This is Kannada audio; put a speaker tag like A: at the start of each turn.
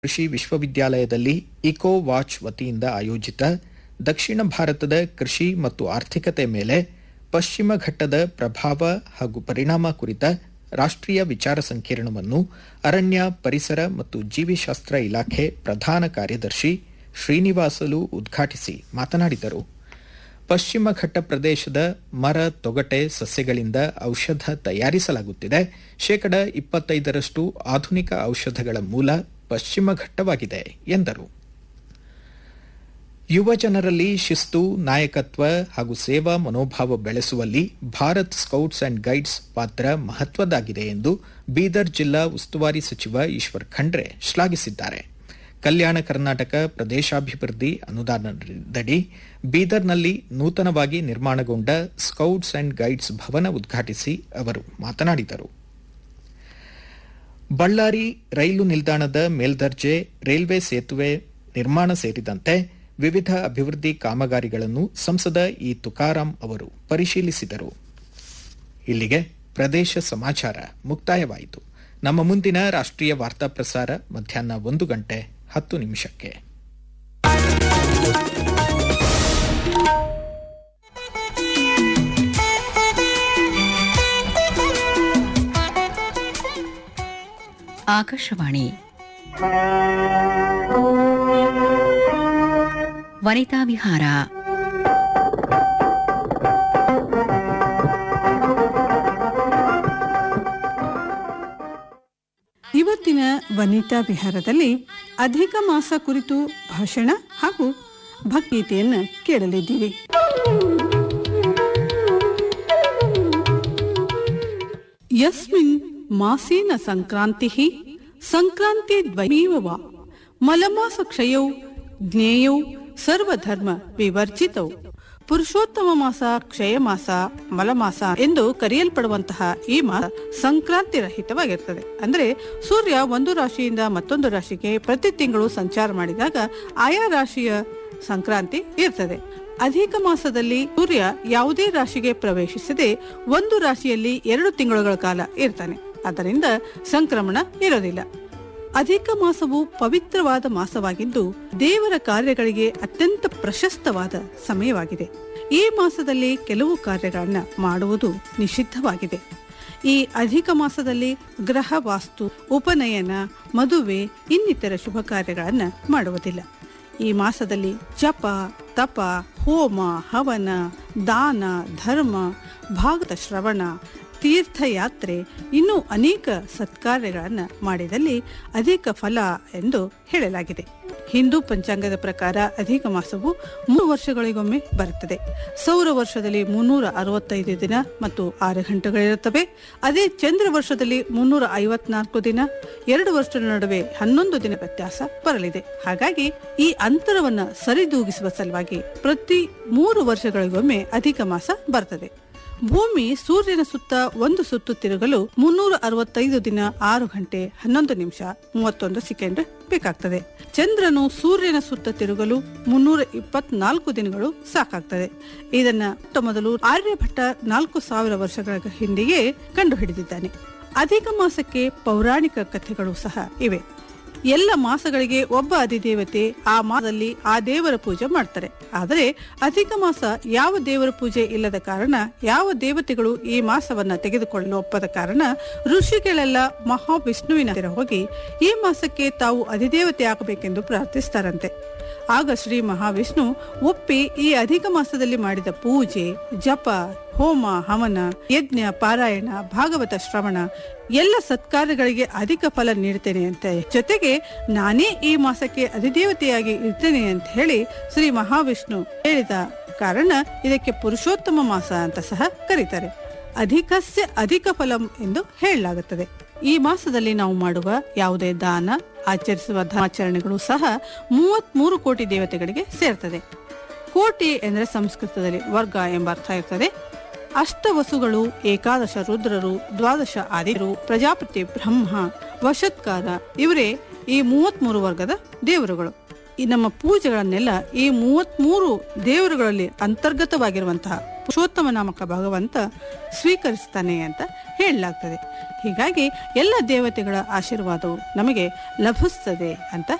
A: ಕೃಷಿ ವಿಶ್ವವಿದ್ಯಾಲಯದಲ್ಲಿ ಇಕೋ ವಾಚ್ ವತಿಯಿಂದ ಆಯೋಜಿತ ದಕ್ಷಿಣ ಭಾರತದ ಕೃಷಿ ಮತ್ತು ಆರ್ಥಿಕತೆ ಮೇಲೆ ಪಶ್ಚಿಮ ಘಟ್ಟದ ಪ್ರಭಾವ ಹಾಗೂ ಪರಿಣಾಮ ಕುರಿತ ರಾಷ್ಟ್ರೀಯ ವಿಚಾರ ಸಂಕಿರಣವನ್ನು ಅರಣ್ಯ ಪರಿಸರ ಮತ್ತು ಜೀವಿಶಾಸ್ತ್ರ ಇಲಾಖೆ ಪ್ರಧಾನ ಕಾರ್ಯದರ್ಶಿ ಶ್ರೀನಿವಾಸಲು ಉದ್ಘಾಟಿಸಿ ಮಾತನಾಡಿದರು ಪಶ್ಚಿಮ ಘಟ್ಟ ಪ್ರದೇಶದ ಮರ ತೊಗಟೆ ಸಸ್ಯಗಳಿಂದ ಔಷಧ ತಯಾರಿಸಲಾಗುತ್ತಿದೆ ಶೇಕಡ ಇಪ್ಪತ್ತೈದರಷ್ಟು ಆಧುನಿಕ ಔಷಧಗಳ ಮೂಲ ಪಶ್ಚಿಮ ಘಟ್ಟವಾಗಿದೆ ಎಂದರು ಯುವ ಜನರಲ್ಲಿ ಶಿಸ್ತು ನಾಯಕತ್ವ ಹಾಗೂ ಸೇವಾ ಮನೋಭಾವ ಬೆಳೆಸುವಲ್ಲಿ ಭಾರತ್ ಸ್ಕೌಟ್ಸ್ ಅಂಡ್ ಗೈಡ್ಸ್ ಪಾತ್ರ ಮಹತ್ವದ್ದಾಗಿದೆ ಎಂದು ಬೀದರ್ ಜಿಲ್ಲಾ ಉಸ್ತುವಾರಿ ಸಚಿವ ಈಶ್ವರ್ ಖಂಡ್ರೆ ಶ್ಲಾಘಿಸಿದ್ದಾರೆ ಕಲ್ಯಾಣ ಕರ್ನಾಟಕ ಪ್ರದೇಶಾಭಿವೃದ್ಧಿ ಅನುದಾನದಡಿ ಬೀದರ್ನಲ್ಲಿ ನೂತನವಾಗಿ ನಿರ್ಮಾಣಗೊಂಡ ಸ್ಕೌಟ್ಸ್ ಅಂಡ್ ಗೈಡ್ಸ್ ಭವನ ಉದ್ಘಾಟಿಸಿ ಅವರು ಮಾತನಾಡಿದರು ಬಳ್ಳಾರಿ ರೈಲು ನಿಲ್ದಾಣದ ಮೇಲ್ದರ್ಜೆ ರೈಲ್ವೆ ಸೇತುವೆ ನಿರ್ಮಾಣ ಸೇರಿದಂತೆ ವಿವಿಧ ಅಭಿವೃದ್ಧಿ ಕಾಮಗಾರಿಗಳನ್ನು ಸಂಸದ ಇ ತುಕಾರಾಂ ಅವರು ಪರಿಶೀಲಿಸಿದರು ಇಲ್ಲಿಗೆ ಪ್ರದೇಶ ಸಮಾಚಾರ ಮುಕ್ತಾಯವಾಯಿತು ನಮ್ಮ ಮುಂದಿನ ರಾಷ್ಟ್ರೀಯ ವಾರ್ತಾ ಪ್ರಸಾರ ಮಧ್ಯಾಹ್ನ ಒಂದು ಗಂಟೆ ಹತ್ತು ನಿಮಿಷಕ್ಕೆ
B: ಆಕಾಶವಾಣಿ ವನಿತಾ ವಿಹಾರ
C: ಇವತ್ತಿನ ವನಿತಾ ವಿಹಾರದಲ್ಲಿ ಅಧಿಕ ಮಾಸ ಕುರಿತು ಭಾಷಣ ಹಾಗೂ ಭಕ್ತಿಗೀತೆಯನ್ನು ಕೇಳಲಿದ್ದೀರಿ ಯಸ್ಮಿನ್ ಮಾಸೇನ ಸಂಕ್ರಾಂತಿ ಸಂಕ್ರಾಂತಿ ದ್ವಯಮೇವ ವಾ ಮಲಮಾಸ ಕ್ಷಯೌ ಜ್ಞೇಯೌ ಸರ್ವಧರ್ಮ ವಿವರ್ಜಿತೌ ಪುರುಷೋತ್ತಮ ಮಾಸ ಕ್ಷಯ ಮಾಸ ಮಲಮಾಸ ಎಂದು ಕರೆಯಲ್ಪಡುವಂತಹ ಈ ಮಾಸ ಸಂಕ್ರಾಂತಿ ರಹಿತವಾಗಿರ್ತದೆ ಅಂದ್ರೆ ಸೂರ್ಯ ಒಂದು ರಾಶಿಯಿಂದ ಮತ್ತೊಂದು ರಾಶಿಗೆ ಪ್ರತಿ ತಿಂಗಳು ಸಂಚಾರ ಮಾಡಿದಾಗ ಆಯಾ ರಾಶಿಯ ಸಂಕ್ರಾಂತಿ ಇರ್ತದೆ ಅಧಿಕ ಮಾಸದಲ್ಲಿ ಸೂರ್ಯ ಯಾವುದೇ ರಾಶಿಗೆ ಪ್ರವೇಶಿಸದೆ ಒಂದು ರಾಶಿಯಲ್ಲಿ ಎರಡು ತಿಂಗಳುಗಳ ಕಾಲ ಇರ್ತಾನೆ ಆದ್ದರಿಂದ ಸಂಕ್ರಮಣ ಇರೋದಿಲ್ಲ ಅಧಿಕ ಮಾಸವು ಪವಿತ್ರವಾದ ಮಾಸವಾಗಿದ್ದು ದೇವರ ಕಾರ್ಯಗಳಿಗೆ ಅತ್ಯಂತ ಪ್ರಶಸ್ತವಾದ ಸಮಯವಾಗಿದೆ ಈ ಮಾಸದಲ್ಲಿ ಕೆಲವು ಕಾರ್ಯಗಳನ್ನ ಮಾಡುವುದು ನಿಷಿದ್ಧವಾಗಿದೆ ಈ ಅಧಿಕ ಮಾಸದಲ್ಲಿ ಗ್ರಹ ವಾಸ್ತು ಉಪನಯನ ಮದುವೆ ಇನ್ನಿತರ ಶುಭ ಕಾರ್ಯಗಳನ್ನ ಮಾಡುವುದಿಲ್ಲ ಈ ಮಾಸದಲ್ಲಿ ಜಪ ತಪ ಹೋಮ ಹವನ ದಾನ ಧರ್ಮ ಭಾಗದ ಶ್ರವಣ ತೀರ್ಥಯಾತ್ರೆ ಇನ್ನೂ ಅನೇಕ ಸತ್ಕಾರ್ಯಗಳನ್ನು ಮಾಡಿದಲ್ಲಿ ಅಧಿಕ ಫಲ ಎಂದು ಹೇಳಲಾಗಿದೆ ಹಿಂದೂ ಪಂಚಾಂಗದ ಪ್ರಕಾರ ಅಧಿಕ ಮಾಸವು ಮೂರು ವರ್ಷಗಳಿಗೊಮ್ಮೆ ಬರುತ್ತದೆ ಸೌರ ವರ್ಷದಲ್ಲಿ ಮುನ್ನೂರ ಅರವತ್ತೈದು ದಿನ ಮತ್ತು ಆರು ಗಂಟೆಗಳಿರುತ್ತವೆ ಅದೇ ಚಂದ್ರ ವರ್ಷದಲ್ಲಿ ಮುನ್ನೂರ ಐವತ್ನಾಲ್ಕು ದಿನ ಎರಡು ವರ್ಷದ ನಡುವೆ ಹನ್ನೊಂದು ದಿನ ವ್ಯತ್ಯಾಸ ಬರಲಿದೆ ಹಾಗಾಗಿ ಈ ಅಂತರವನ್ನ ಸರಿದೂಗಿಸುವ ಸಲುವಾಗಿ ಪ್ರತಿ ಮೂರು ವರ್ಷಗಳಿಗೊಮ್ಮೆ ಅಧಿಕ ಮಾಸ ಬರ್ತದೆ ಭೂಮಿ ಸೂರ್ಯನ ಸುತ್ತ ಒಂದು ಸುತ್ತು ತಿರುಗಲು ಮುನ್ನೂರ ಅರವತ್ತೈದು ದಿನ ಆರು ಗಂಟೆ ಹನ್ನೊಂದು ನಿಮಿಷ ಮೂವತ್ತೊಂದು ಸೆಕೆಂಡ್ ಬೇಕಾಗ್ತದೆ ಚಂದ್ರನು ಸೂರ್ಯನ ಸುತ್ತ ತಿರುಗಲು ಮುನ್ನೂರ ಇಪ್ಪತ್ನಾಲ್ಕು ದಿನಗಳು ಸಾಕಾಗ್ತದೆ ಇದನ್ನ ಮೊದಲು ಆರ್ಯಭಟ್ಟ ನಾಲ್ಕು ಸಾವಿರ ವರ್ಷಗಳ ಹಿಂದೆಯೇ ಕಂಡುಹಿಡಿದಿದ್ದಾನೆ ಅಧಿಕ ಮಾಸಕ್ಕೆ ಪೌರಾಣಿಕ ಕಥೆಗಳು ಸಹ ಇವೆ ಎಲ್ಲ ಮಾಸಗಳಿಗೆ ಒಬ್ಬ ಅಧಿದೇವತೆ ಆ ಮಾಸದಲ್ಲಿ ಆ ದೇವರ ಪೂಜೆ ಮಾಡ್ತಾರೆ ಆದರೆ ಅಧಿಕ ಮಾಸ ಯಾವ ದೇವರ ಪೂಜೆ ಇಲ್ಲದ ಕಾರಣ ಯಾವ ದೇವತೆಗಳು ಈ ಮಾಸವನ್ನ ತೆಗೆದುಕೊಳ್ಳಲು ಒಪ್ಪದ ಕಾರಣ ಋಷಿಗಳೆಲ್ಲ ಮಹಾವಿಷ್ಣುವಿನ ಹತ್ತಿರ ಹೋಗಿ ಈ ಮಾಸಕ್ಕೆ ತಾವು ಅಧಿದೇವತೆ ಆಗಬೇಕೆಂದು ಪ್ರಾರ್ಥಿಸ್ತಾರಂತೆ ಆಗ ಶ್ರೀ ಮಹಾವಿಷ್ಣು ಒಪ್ಪಿ ಈ ಅಧಿಕ ಮಾಸದಲ್ಲಿ ಮಾಡಿದ ಪೂಜೆ ಜಪ ಹೋಮ ಹವನ ಯಜ್ಞ ಪಾರಾಯಣ ಭಾಗವತ ಶ್ರವಣ ಎಲ್ಲ ಸತ್ಕಾರ್ಯಗಳಿಗೆ ಅಧಿಕ ಫಲ ನೀಡ್ತೇನೆ ಅಂತ ಜೊತೆಗೆ ನಾನೇ ಈ ಮಾಸಕ್ಕೆ ಅಧಿದೇವತೆಯಾಗಿ ಇರ್ತೇನೆ ಅಂತ ಹೇಳಿ ಶ್ರೀ ಮಹಾವಿಷ್ಣು ಹೇಳಿದ ಕಾರಣ ಇದಕ್ಕೆ ಪುರುಷೋತ್ತಮ ಮಾಸ ಅಂತ ಸಹ ಕರೀತಾರೆ ಅಧಿಕಸ್ಯ ಅಧಿಕ ಫಲಂ ಎಂದು ಹೇಳಲಾಗುತ್ತದೆ ಈ ಮಾಸದಲ್ಲಿ ನಾವು ಮಾಡುವ ಯಾವುದೇ ದಾನ ಆಚರಿಸುವ ಧರ್ಮಾಚರಣೆಗಳು ಸಹ ಮೂವತ್ತ್ ಮೂರು ಕೋಟಿ ದೇವತೆಗಳಿಗೆ ಸೇರ್ತದೆ ಕೋಟಿ ಎಂದರೆ ಸಂಸ್ಕೃತದಲ್ಲಿ ವರ್ಗ ಎಂಬ ಅರ್ಥ ಇರ್ತದೆ ಅಷ್ಟವಸುಗಳು ಏಕಾದಶ ರುದ್ರರು ದ್ವಾದಶ ಆದಿರು ಪ್ರಜಾಪತಿ ಬ್ರಹ್ಮ ವಶತ್ಕಾರ ಇವರೇ ಈ ಮೂವತ್ಮೂರು ವರ್ಗದ ದೇವರುಗಳು ಈ ನಮ್ಮ ಪೂಜೆಗಳನ್ನೆಲ್ಲ ಈ ಮೂವತ್ಮೂರು ದೇವರುಗಳಲ್ಲಿ ಅಂತರ್ಗತವಾಗಿರುವಂತಹ ಪುರುಷೋತ್ತಮ ನಾಮಕ ಭಗವಂತ ಸ್ವೀಕರಿಸ್ತಾನೆ ಅಂತ ಹೇಳಲಾಗ್ತದೆ ಹೀಗಾಗಿ ಎಲ್ಲ ದೇವತೆಗಳ ಆಶೀರ್ವಾದವು ನಮಗೆ ಲಭಿಸ್ತದೆ ಅಂತ